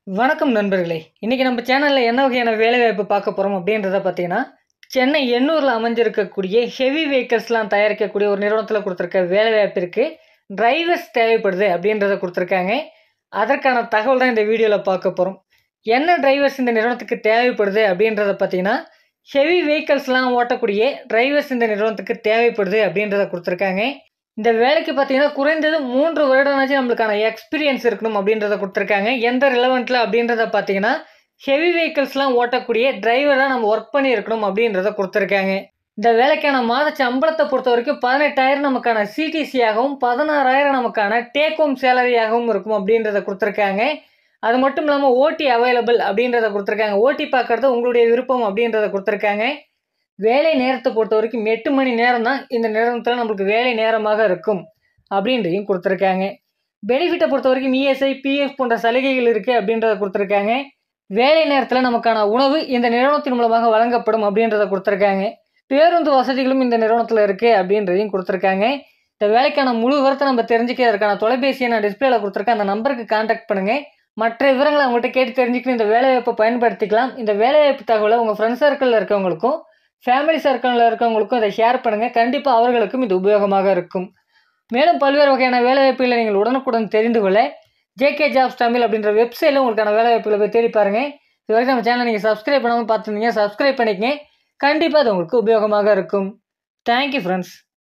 வணக்கம் நண்பர்களே இன்றைக்கி நம்ம சேனலில் என்ன வகையான வேலைவாய்ப்பு பார்க்க போகிறோம் அப்படின்றத பார்த்தீங்கன்னா சென்னை எண்ணூரில் அமைஞ்சிருக்கக்கூடிய ஹெவி வெஹிக்கல்ஸ்லாம் தயாரிக்கக்கூடிய ஒரு நிறுவனத்தில் கொடுத்துருக்க வேலைவாய்ப்பிற்கு டிரைவர்ஸ் தேவைப்படுது அப்படின்றத கொடுத்துருக்காங்க அதற்கான தகவல் தான் இந்த வீடியோவில் பார்க்க போகிறோம் என்ன டிரைவர்ஸ் இந்த நிறுவனத்துக்கு தேவைப்படுது அப்படின்றத பார்த்தீங்கன்னா ஹெவி வெஹிக்கல்ஸ்லாம் ஓட்டக்கூடிய டிரைவர்ஸ் இந்த நிறுவனத்துக்கு தேவைப்படுது அப்படின்றத கொடுத்துருக்காங்க இந்த வேலைக்கு பார்த்தீங்கன்னா குறைந்தது மூன்று வருடம்னாச்சும் நம்மளுக்கான எக்ஸ்பீரியன்ஸ் இருக்கணும் அப்படின்றத கொடுத்துருக்காங்க எந்த ரிலவெண்ட்டில் அப்படின்றத பார்த்தீங்கன்னா ஹெவி வெஹிக்கல்ஸ்லாம் ஓட்டக்கூடிய டிரைவராக நம்ம ஒர்க் பண்ணி இருக்கணும் அப்படின்றத கொடுத்துருக்காங்க இந்த வேலைக்கான மாத சம்பளத்தை பொறுத்த வரைக்கும் பதினெட்டாயிரம் நமக்கான சிடிசியாகவும் பதினாறாயிரம் நமக்கான டேக் ஹோம் சேலரியாகவும் இருக்கும் அப்படின்றத கொடுத்துருக்காங்க அது மட்டும் இல்லாமல் ஓடி அவைலபிள் அப்படின்றத கொடுத்துருக்காங்க ஓடி பார்க்குறது உங்களுடைய விருப்பம் அப்படின்றத கொடுத்துருக்காங்க வேலை நேரத்தை பொறுத்த வரைக்கும் எட்டு மணி நேரம் தான் இந்த நிறுவனத்தில் நம்மளுக்கு வேலை நேரமாக இருக்கும் அப்படின்றதையும் கொடுத்துருக்காங்க பெனிஃபிட்டை பொறுத்த வரைக்கும் இஎஸ்ஐ பிஎஃப் போன்ற சலுகைகள் இருக்குது அப்படின்றத கொடுத்துருக்காங்க வேலை நேரத்தில் நமக்கான உணவு இந்த நிறுவனத்தின் மூலமாக வழங்கப்படும் அப்படின்றத கொடுத்துருக்காங்க பேருந்து வசதிகளும் இந்த நிறுவனத்தில் இருக்குது அப்படின்றதையும் கொடுத்துருக்காங்க இந்த வேலைக்கான முழு விவரத்தை நம்ம தெரிஞ்சுக்கிறதுக்கான தொலைபேசியை நான் டிஸ்பிளேல கொடுத்துருக்கேன் அந்த நம்பருக்கு காண்டாக்ட் பண்ணுங்கள் மற்ற விவரங்களை அவங்கள்ட்ட கேட்டு தெரிஞ்சுக்கணும் இந்த வேலைவாய்ப்பை பயன்படுத்திக்கலாம் இந்த வேலைவாய்ப்பு தகவலை உங்கள் ஃப்ரெண்ட்ஸ் சர்க்கிளில் இருக்கவங்களுக்கும் ஃபேமிலி சர்க்கிளில் இருக்கவங்களுக்கும் இதை ஷேர் பண்ணுங்கள் கண்டிப்பாக அவர்களுக்கும் இது உபயோகமாக இருக்கும் மேலும் பல்வேறு வகையான வேலைவாய்ப்புகளை நீங்கள் உடனுக்குடன் தெரிந்து கொள்ள ஜேகே ஜாப்ஸ் தமிழ் அப்படின்ற வெப்சைட்டில் உங்களுக்கான வேலைவாய்ப்புகளை போய் தேடி பாருங்கள் இது வரைக்கும் நம்ம சேனல் நீங்கள் சப்ஸ்கிரைப் பண்ணாமல் பார்த்துருந்தீங்க சப்ஸ்கிரைப் பண்ணிக்கங்க கண்டிப்பாக அது உங்களுக்கு உபயோகமாக இருக்கும் தேங்க்யூ ஃப்ரெண்ட்ஸ்